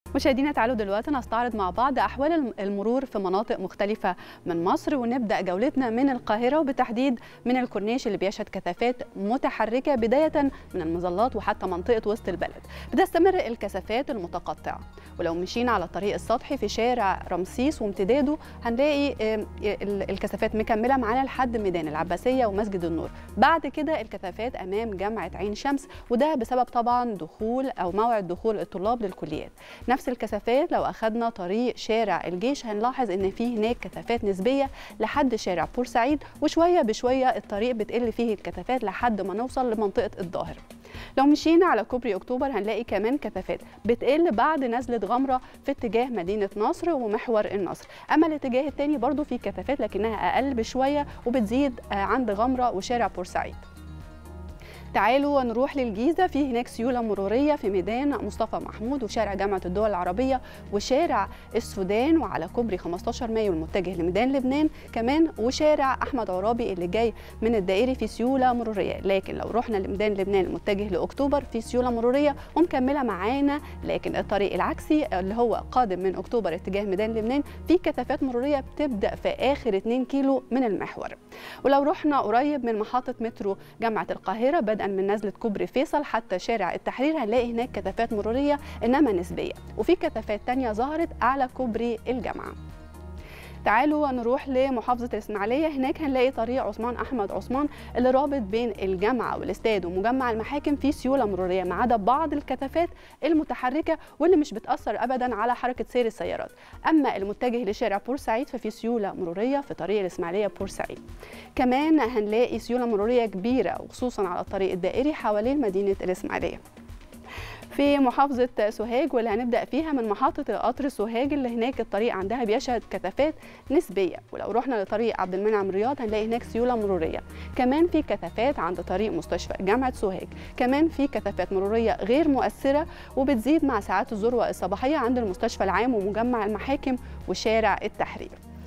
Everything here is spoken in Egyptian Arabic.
مشاهدينا تعالوا دلوقتي نستعرض مع بعض احوال المرور في مناطق مختلفه من مصر ونبدا جولتنا من القاهره وبتحديد من الكورنيش اللي بيشهد كثافات متحركه بدايه من المظلات وحتى منطقه وسط البلد بتستمر الكثافات المتقطعه ولو مشينا على الطريق السطحي في شارع رمسيس وامتداده هنلاقي الكثافات مكمله معانا لحد ميدان العباسيه ومسجد النور بعد كده الكثافات امام جامعه عين شمس وده بسبب طبعا دخول او موعد دخول الطلاب للكليات نفس الكثافات لو اخذنا طريق شارع الجيش هنلاحظ ان في هناك كثافات نسبيه لحد شارع بورسعيد وشويه بشويه الطريق بتقل فيه الكثافات لحد ما نوصل لمنطقه الظاهر لو مشينا على كوبري اكتوبر هنلاقي كمان كثافات بتقل بعد نزله غمره في اتجاه مدينه نصر ومحور النصر اما الاتجاه الثاني برضو في كثافات لكنها اقل بشويه وبتزيد عند غمره وشارع بورسعيد تعالوا نروح للجيزة في هناك سيولة مرورية في ميدان مصطفى محمود وشارع جامعة الدول العربية وشارع السودان وعلى كوبري 15 مايو المتجه لميدان لبنان كمان وشارع أحمد عرابي اللي جاي من الدائري في سيولة مرورية لكن لو رحنا لميدان لبنان المتجه لأكتوبر في سيولة مرورية ومكملة معانا لكن الطريق العكسي اللي هو قادم من أكتوبر اتجاه ميدان لبنان في كثافات مرورية بتبدأ في آخر 2 كيلو من المحور ولو رحنا قريب من محطة مترو جامعة القاهرة بدءا من نزلة كوبري فيصل حتى شارع التحرير هنلاقي هناك كثافات مرورية إنما نسبية وفي كثافات تانية ظهرت أعلى كوبري الجامعة تعالوا نروح لمحافظة الإسماعيلية هناك هنلاقي طريق عثمان أحمد عثمان اللي رابط بين الجامعة والاستاد ومجمع المحاكم في سيولة مرورية ما عدا بعض الكثافات المتحركة واللي مش بتأثر أبدا على حركة سير السيارات أما المتجه لشارع بورسعيد ففي سيولة مرورية في طريق الإسماعيلية بورسعيد كمان هنلاقي سيولة مرورية كبيرة وخصوصا على الطريق الدائري حوالين مدينة الإسماعيلية في محافظة سوهاج واللي هنبدأ فيها من محطة قطر سوهاج اللي هناك الطريق عندها بيشهد كثافات نسبية ولو رحنا لطريق عبد المنعم رياض هنلاقي هناك سيولة مرورية كمان في كثافات عند طريق مستشفى جامعة سوهاج كمان في كثافات مرورية غير مؤثرة وبتزيد مع ساعات الذروة الصباحية عند المستشفى العام ومجمع المحاكم وشارع التحرير